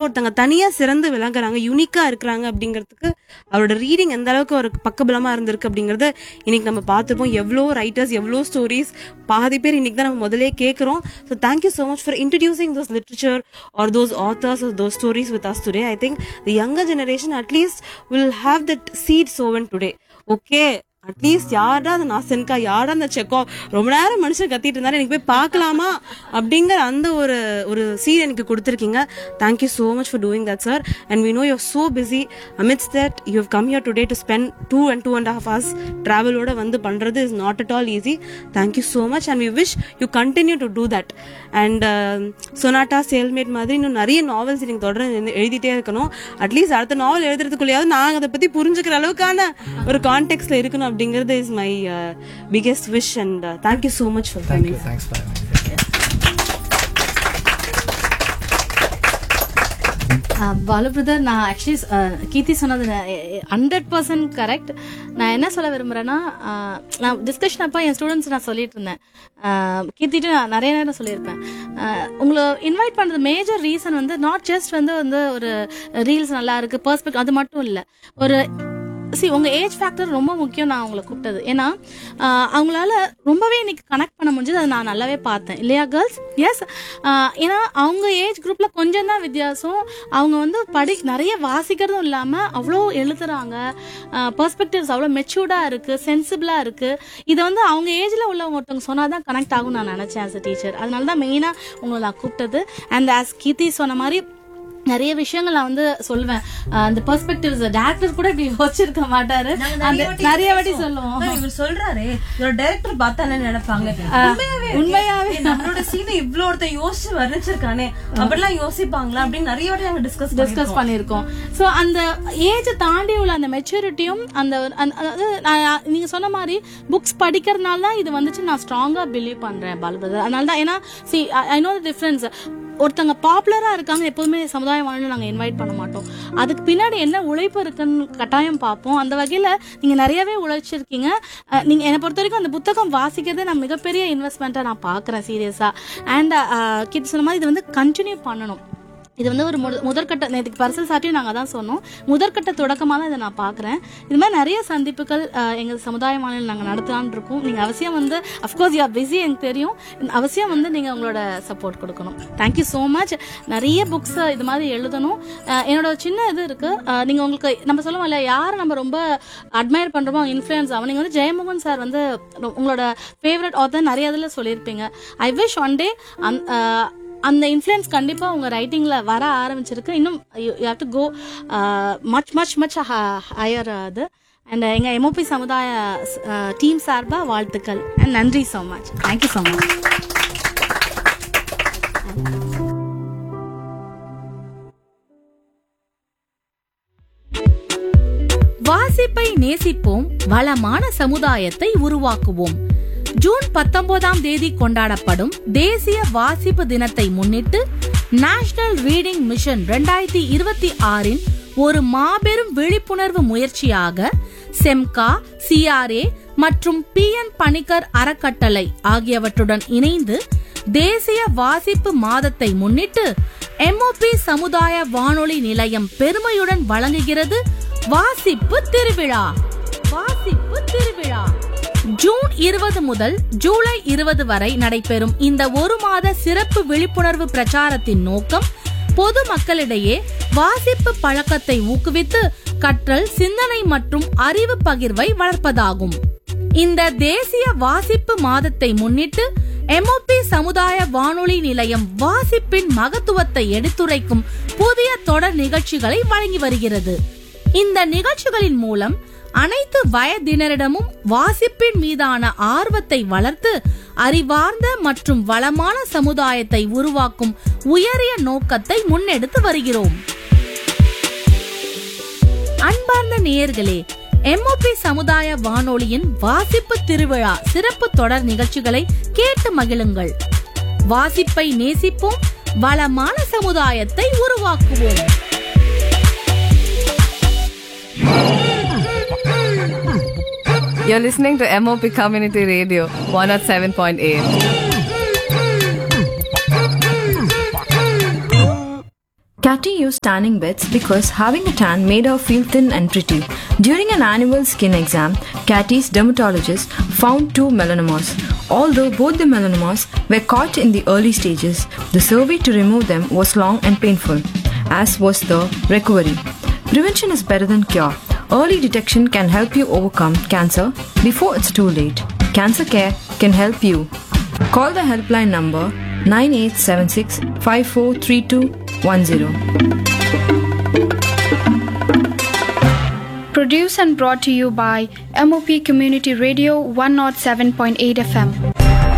ஒருத்தங்க தனியா சிறந்து விளங்குறாங்க யூனிக்கா இருக்கிறாங்க அப்படிங்கிறதுக்கு அவரோட ரீடிங் எந்த அளவுக்கு ஒரு பக்கபலமா இருந்திருக்கு அப்படிங்கறத இன்னைக்கு நம்ம பார்த்துருப்போம் எவ்வளோ ரைட்டர்ஸ் எவ்வளோ ஸ்டோரிஸ் பாதி பேர் இன்னைக்கு தான் நம்ம முதலே கேட்குறோம் so thank you so much for introducing those literature or those authors or those stories with us today I think the younger generation at least will have that seed sown today okay at least யாரா அந்த நாசன்கா யாரா அந்த செக்கோ ரொம்ப நேரம் மனுஷன் கத்திட்டு இருந்தாரு எனக்கு போய் பார்க்கலாமா அப்படிங்கிற அந்த ஒரு ஒரு சீன் எனக்கு கொடுத்துருக்கீங்க thank you so much for doing that sir and we know you're so busy amidst that you have come your today to spend two and two and half hours ட்ராவலோட வந்து பண்றது is not at all easy thank you so much and we wish you continue to do that and சொனாட்டா சேல்மேட் மாதிரி இன்னும் நிறைய novels நீங்கள் தொடர்ந்து எழுதிட்டே இருக்கணும் அட்லீஸ்ட் அடுத்த நாவல் எழுதுறதுக்குள்ளேயாவது நாங்கள் அதை பற்றி புரிஞ்சுக்கிற அளவுக்கான ஒரு கான்டெக்ட்ல இருக்கணும் அப்படிங்கிறது is my biggest wish and thank you so much for Thank you. Thanks for having me. Balu brother நான் ஆக்சுவலி கீர்த்தி சொன்னது ஹண்ட்ரட் பர்சன்ட் கரெக்ட் நான் என்ன சொல்ல விரும்புறேன்னா அஹ், நான் டிஸ்கஷன் அப்போ என் ஸ்டூடெண்ட்ஸ் நான் சொல்லிட்டு இருந்தேன் அஹ், கீர்த்திட்டு நான் நிறைய நேரம் சொல்லியிருப்பேன் அஹ், உங்களை இன்வைட் பண்றது மேஜர் ரீசன் வந்து நாட் ஜஸ்ட் வந்து வந்து ஒரு ரீல்ஸ் நல்லா இருக்கு பர்ஸ்பெக்ட் அது மட்டும் இல்லை ஒரு சி உங்க ஏஜ் ஃபேக்டர் ரொம்ப முக்கியம் நான் உங்களை கூப்பிட்டது ஏன்னா ஆஹ், அவங்களால ரொம்பவே இன்னைக்கு கனெக்ட் பண்ண முடிஞ்சது அதை நான் நல்லாவே பார்த்தேன் இல்லையா கேர்ள்ஸ் எஸ் ஏன்னா அவங்க ஏஜ் குரூப்ல கொஞ்சம் தான் வித்தியாசம் அவங்க வந்து படி நிறைய வாசிக்கிறதும் இல்லாம அவ்வளோ எழுதுறாங்க பெர்ஸ்பெக்டிவ்ஸ் அவ்வளோ மெச்சூர்டா இருக்கு சென்சிபிளா இருக்கு இதை வந்து அவங்க ஏஜ்ல உள்ளவங்க ஒருத்தவங்க சொன்னாதான் கனெக்ட் ஆகும் நான் நினைச்சேன் ஆஸ் அ டீச்சர் அதனால தான் மெயினா உங்களை நான் கூப்பிட்டது அண்ட் ஆஸ் கீர்த்தி சொன்ன மாதிரி நிறைய விஷயங்கள் நான் வந்து சொல்லுவேன் அஹ் அந்த பெர்ஸ்பெக்டிவ்ஸ் டேரக்டர் கூட இப்படி யோசிச்சிருக்க மாட்டாரு அந்த நிறைய வாட்டி சொல்லுவோம் இவர் சொல்றாரு இவர் டைரக்டர் பார்த்தா என்ன நினைப்பாங்க உண்மையாவே உண்மையாவே. ஏய், நம்மளோட சீனை இவ்ளோ ஒருத்தன் யோசிச்சு வர்ணிச்சிருக்கானே அப்படிலாம் யோசிப்பாங்களா அப்படின்னு நிறைய வாட்டி நாங்க டிஸ்கஸ் டிஸ்கஸ் பண்ணியிருக்கோம் ஸோ அந்த ஏஜ் தாண்டி உள்ள அந்த மெச்சூரிட்டியும் அந்த அந்த- அதாவது நான் நீங்க சொன்ன மாதிரி புக்ஸ் படிக்கிறதுனால தான் இது வந்துச்சு நான் ஸ்ட்ராங்கா பிலீவ் பண்றேன் பால் பிரதர் அதனால தான் ஏன்னா see I know the difference ஒருத்தங்க பாப்புலரா இருக்காங்க எப்போதுமே சமுதாய வாழ்ந்து நாங்க இன்வைட் பண்ண மாட்டோம் அதுக்கு பின்னாடி என்ன உழைப்பு இருக்குன்னு கட்டாயம் பார்ப்போம் அந்த வகையில நீங்க நிறையவே உழைச்சிருக்கீங்க அஹ், நீங்க என்னை பொறுத்த வரைக்கும் அந்த புத்தகம் வாசிக்கிறதே நான் மிகப்பெரிய இன்வெஸ்ட்மெண்ட்டா நான் பாக்குறேன் சீரியஸா அண்ட் கிட் சொன்ன மாதிரி இது வந்து கண்டினியூ பண்ணணும் இது வந்து ஒரு முத- முதற்கட்ட நேற்றுக்கு பரிசல் சாட்டியும் நாங்கள் தான் சொன்னோம் முதற்கட்ட தொடக்கமாக தான் இதை நான் பார்க்குறேன் இது மாதிரி நிறைய சந்திப்புகள் அஹ், எங்கள் சமுதாய மாநிலம் நாங்கள் நடத்தலாம்னு இருக்கோம் நீங்கள் அவசியம் வந்து அஃப்கோர்ஸ் யூ பிஸி எனக்கு தெரியும் அவசியம் வந்து நீங்கள் உங்களோட சப்போர்ட் கொடுக்கணும் தேங்க்யூ ஸோ மச் நிறைய புக்ஸ் இது மாதிரி எழுதணும் அஹ், என்னோட ஒரு சின்ன இது இருக்கு அஹ், நீங்க உங்களுக்கு நம்ம சொல்லுவோம்ல யாரை நம்ம ரொம்ப அட்மையர் பண்றோமோ இன்ஃப்ளூயன்ஸ் ஆகும் நீங்க வந்து ஜெயமோகன் சார் வந்து ரொ- உங்களோட ஃபேவரட் ஆத்தர் நிறைய இதில் சொல்லியிருப்பீங்க ஐ விஷ் ஒன் டே அந்த இன்ஃப்ளூயன்ஸ் கண்டிப்பா உங்க ரைட்டிங்ல வர ஆரம்பிச்சிருக்கு இன்னும் you have to go much much much higher அது அண்ட் எங்க எம்ஓபி சமுதாய டீம் சார்பா வாழ்த்துக்கள் அண்ட் நன்றி so much thank you so much வாசிப்பை நேசிப்போம் வளமான சமுதாயத்தை உருவாக்குவோம் ஜூன் பத்தொன்பதாம் தேதி கொண்டாடப்படும் தேசிய வாசிப்பு தினத்தை முன்னிட்டு நேஷனல் ரீடிங் மிஷன் 2026 இருபத்தி ஆறின் ஒரு மாபெரும் விழிப்புணர்வு முயற்சியாக செம்கா சிஆர்ஏ மற்றும் பி என் பணிக்கர் அறக்கட்டளை ஆகியவற்றுடன் இணைந்து தேசிய வாசிப்பு மாதத்தை முன்னிட்டு எம்ஓபி சமுதாய வானொலி நிலையம் பெருமையுடன் வழங்குகிறது வாசிப்பு திருவிழா வாசிப்பு திருவிழா ஜூன் இருபது முதல் ஜூலை இருபது வரை நடைபெறும் இந்த ஒரு மாத சிறப்பு விழிப்புணர்வு பிரச்சாரத்தின் நோக்கம் பொது மக்களிடையே வாசிப்பு பழக்கத்தை ஊக்குவித்து கற்றல் சிந்தனை மற்றும் அறிவு பகிர்வை வளர்ப்பதாகும் இந்த தேசிய வாசிப்பு மாதத்தை முன்னிட்டு எம்ஓபி சமுதாய வானொலி நிலையம் வாசிப்பின் மகத்துவத்தை எடுத்துரைக்கும் புதிய தொடர் நிகழ்ச்சிகளை வழங்கி வருகிறது இந்த நிகழ்ச்சிகளின் மூலம் அனைத்து வயதினரிடமும் வாசிப்பின் மீதான ஆர்வத்தை வளர்த்து அறிவார்ந்த மற்றும் வளமான சமுதாயத்தை உருவாக்கும் உயரிய நோக்கத்தை முன்னெடுத்து வருகிறோம் அன்பார்ந்த நேயர்களே எம்ஓபி சமுதாய வானொலியின் வாசிப்பு திருவிழா சிறப்பு தொடர் நிகழ்ச்சிகளை கேட்டு மகிழுங்கள் வாசிப்பை நேசிப்போம் வளமான சமுதாயத்தை உருவாக்குவோம் You're listening to MOP Community Radio 107.8. Catty used tanning beds because having a tan made her feel thin and pretty. During an annual skin exam, Catty's dermatologist found two melanomas. Although both the melanomas were caught in the early stages, the survey to remove them was long and painful, as was the recovery. Prevention is better than cure. Early detection can help you overcome cancer before it's too late. Cancer care can help you. Call the helpline number 9876 543210. Produced and brought to you by MOP Community Radio 107.8 FM.